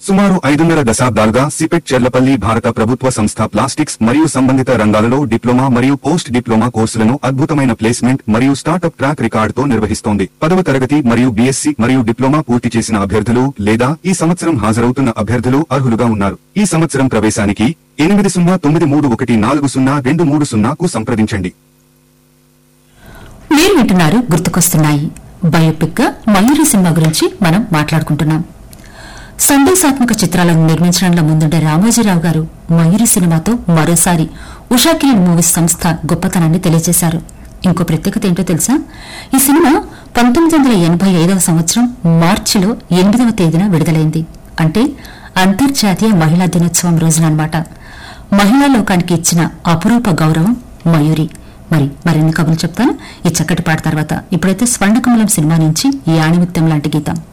సుమారు ఐదున్నర దశాబ్దాలుగా సిపెట్ చెర్లపల్లి భారత ప్రభుత్వ సంస్థ ప్లాస్టిక్స్ మరియు సంబంధిత రంగాలలో డిప్లొమా మరియు పోస్ట్ డిప్లొమా కోర్సులను అద్భుతమైన ప్లేస్మెంట్ మరియు స్టార్టప్ ట్రాక్ రికార్డుతో నిర్వహిస్తోంది పదవ తరగతి మరియు బీఎస్సీ మరియు డిప్లొమా పూర్తి చేసిన అభ్యర్థులు లేదా ఈ సంవత్సరం హాజరవుతున్న అభ్యర్థులు అర్హులుగా ఉన్నారు ఈ సంవత్సరం ప్రవేశానికి ఎనిమిది సున్నా తొమ్మిది మూడు ఒకటి నాలుగు సున్నా రెండు మూడు సున్నాకు సంప్రదించండి మీరు వింటున్నారు గుర్తుకొస్తున్నాయి బయోపిక్ గా మయూరి సినిమా గురించి మనం మాట్లాడుకుంటున్నాం సందేశాత్మక చిత్రాలను నిర్మించడంలో ముందుండే రామోజీరావు గారు మయూరి సినిమాతో మరోసారి ఉషా కిరణ్ మూవీస్ సంస్థ గొప్పతనాన్ని తెలియజేశారు ఇంకో ప్రత్యేకత ఏంటో తెలుసా ఈ సినిమా పంతొమ్మిది వందల ఎనభై ఐదవ సంవత్సరం మార్చిలో ఎనిమిదవ తేదీన విడుదలైంది అంటే అంతర్జాతీయ మహిళా దినోత్సవం రోజునమాట మహిళా లోకానికి ఇచ్చిన అపురూప గౌరవం మయూరి మరి మరిన్ని కబుర్లు చెప్తాను ఈ చక్కటి పాట తర్వాత ఇప్పుడైతే స్వర్ణకమలం సినిమా నుంచి ఈ ఆణిమిత్యం లాంటి గీతం